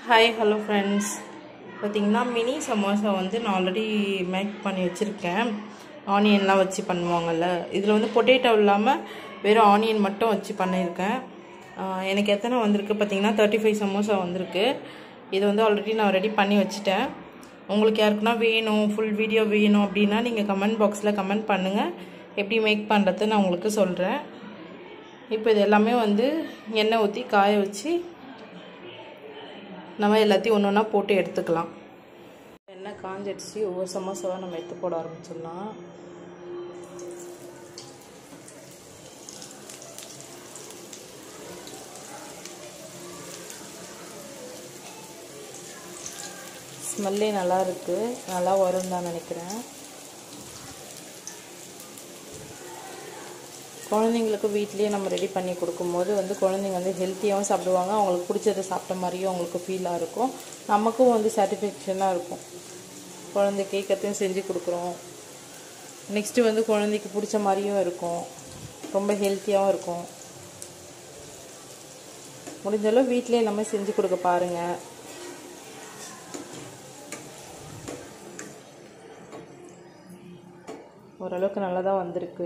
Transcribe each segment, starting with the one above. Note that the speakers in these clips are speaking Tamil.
ஹாய் ஹலோ ஃப்ரெண்ட்ஸ் பார்த்தீங்கன்னா மினி சமோசா வந்து நான் ஆல்ரெடி மேக் பண்ணி வச்சுருக்கேன் ஆனியன்லாம் வச்சு பண்ணுவாங்கள்ல இதில் வந்து பொட்டேட்டோ இல்லாமல் வெறும் ஆனியன் மட்டும் வச்சு பண்ணியிருக்கேன் ஆஹ் எனக்கு எத்தனை வந்திருக்கு பார்த்தீங்கன்னா தேர்ட்டி ஃபைவ் சமோசா வந்திருக்கு இது வந்து ஆல்ரெடி நான் ரெடி பண்ணி வச்சுட்டேன் உங்களுக்கு யாருக்குன்னா வேணும் ஃபுல் வீடியோ வேணும் அப்படின்னா நீங்கள் கமெண்ட் பாக்ஸில் கமெண்ட் பண்ணுங்கள் எப்படி மேக் பண்ணுறது நான் உங்களுக்கு சொல்கிறேன் இப்போ இது எல்லாமே வந்து எண்ணெய் ஊற்றி காய வச்சு நம்ம எல்லாத்தையும் ஒன்று ஒன்றா போட்டு எடுத்துக்கலாம் எண்ணெய் காஞ்சிடுச்சு ஒவ்வொரு சமோசாவாக நம்ம எடுத்து போட ஆரம்பிச்சிடலாம் ஸ்மெல்லே நல்லா இருக்குது நல்லா வரும் தான் நினைக்கிறேன் குழந்தைங்களுக்கு வீட்லேயே நம்ம ரெடி பண்ணி கொடுக்கும்போது வந்து குழந்தைங்க வந்து ஹெல்த்தியாகவும் சாப்பிடுவாங்க அவங்களுக்கு பிடிச்சதை சாப்பிட்ட மாதிரியும் அவங்களுக்கு ஃபீலாக இருக்கும் நமக்கும் வந்து சாட்டிஸ்ஃபேக்ஷனாக இருக்கும் குழந்தை கேட்கறதையும் செஞ்சு கொடுக்குறோம் நெக்ஸ்ட்டு வந்து குழந்தைக்கு பிடிச்ச மாதிரியும் இருக்கும் ரொம்ப ஹெல்த்தியாகவும் இருக்கும் முடிஞ்சளவு வீட்டிலே எல்லாமே செஞ்சு கொடுக்க பாருங்கள் ஓரளவுக்கு நல்லா தான் வந்திருக்கு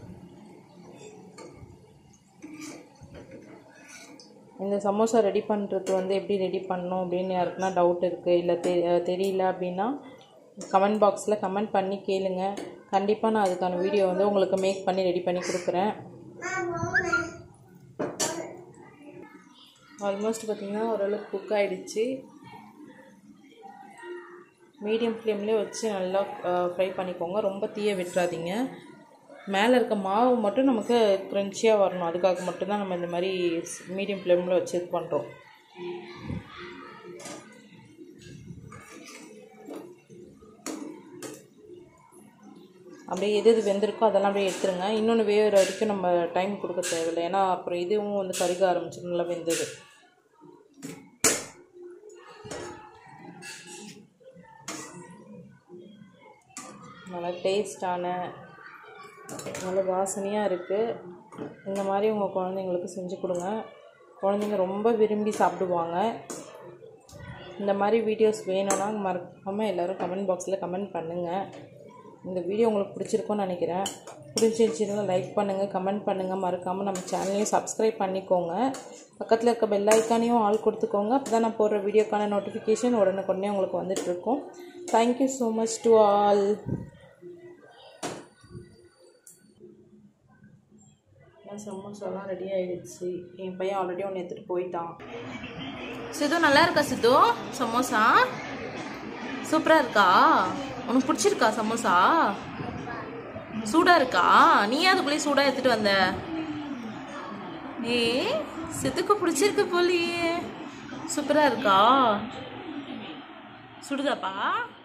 இந்த சமோசா ரெடி பண்ணுறது வந்து எப்படி ரெடி பண்ணணும் அப்படின்னு யாருக்குன்னா டவுட் இருக்குது இல்லை தெ தெரியல அப்படின்னா கமெண்ட் பாக்ஸில் கமெண்ட் பண்ணி கேளுங்க கண்டிப்பாக நான் அதுக்கான வீடியோ வந்து உங்களுக்கு மேக் பண்ணி ரெடி பண்ணி கொடுக்குறேன் ஆல்மோஸ்ட் பார்த்திங்கன்னா ஓரளவுக்கு குக் ஆகிடுச்சு மீடியம் ஃப்ளேம்லேயே வச்சு நல்லா ஃப்ரை பண்ணிக்கோங்க ரொம்ப தீய விட்டுறாதீங்க மேலே இருக்க மாவு மட்டும் நமக்கு க்ரன்ச்சியாக வரணும் அதுக்காக மட்டும்தான் நம்ம இந்த மாதிரி மீடியம் ஃப்ளேமில் வச்சு இது பண்ணுறோம் அப்படியே எது எது வெந்திருக்கோ அதெல்லாம் அப்படியே எடுத்துருங்க இன்னொன்று வேகிற வரைக்கும் நம்ம டைம் கொடுக்க தேவையில்லை ஏன்னா அப்புறம் இதுவும் வந்து கருக ஆரம்பிச்சிடும் நல்லா வெந்தது நல்லா டேஸ்டான நல்ல வாசனையாக இருக்குது இந்த மாதிரி உங்கள் குழந்தைங்களுக்கு செஞ்சு கொடுங்க குழந்தைங்க ரொம்ப விரும்பி சாப்பிடுவாங்க இந்த மாதிரி வீடியோஸ் வேணும்னா மறக்காமல் எல்லோரும் கமெண்ட் பாக்ஸில் கமெண்ட் பண்ணுங்கள் இந்த வீடியோ உங்களுக்கு பிடிச்சிருக்கும்னு நினைக்கிறேன் பிடிச்சிருச்சுன்னா லைக் பண்ணுங்கள் கமெண்ட் பண்ணுங்கள் மறக்காமல் நம்ம சேனலையும் சப்ஸ்கிரைப் பண்ணிக்கோங்க பக்கத்தில் இருக்க பெல் ஐக்கானையும் ஆள் கொடுத்துக்கோங்க அப்போ தான் நான் போடுற வீடியோக்கான நோட்டிஃபிகேஷன் உடனுக்குடனே உங்களுக்கு வந்துட்டுருக்கும் thank you so much to all சமோசாலாம் ரெடி ஆகிடுச்சு என் பையன் ஆல்ரெடி ஒன்று எடுத்துகிட்டு போயிட்டான் சித்து நல்லா இருக்கா சித்து சமோசா சூப்பராக இருக்கா உனக்கு பிடிச்சிருக்கா சமோசா சூடாக இருக்கா நீ அதுக்குள்ளேயே சூடாக எடுத்துகிட்டு வந்த ஏ சித்துக்கு பிடிச்சிருக்கு போலியே சூப்பராக இருக்கா சுடுதாப்பா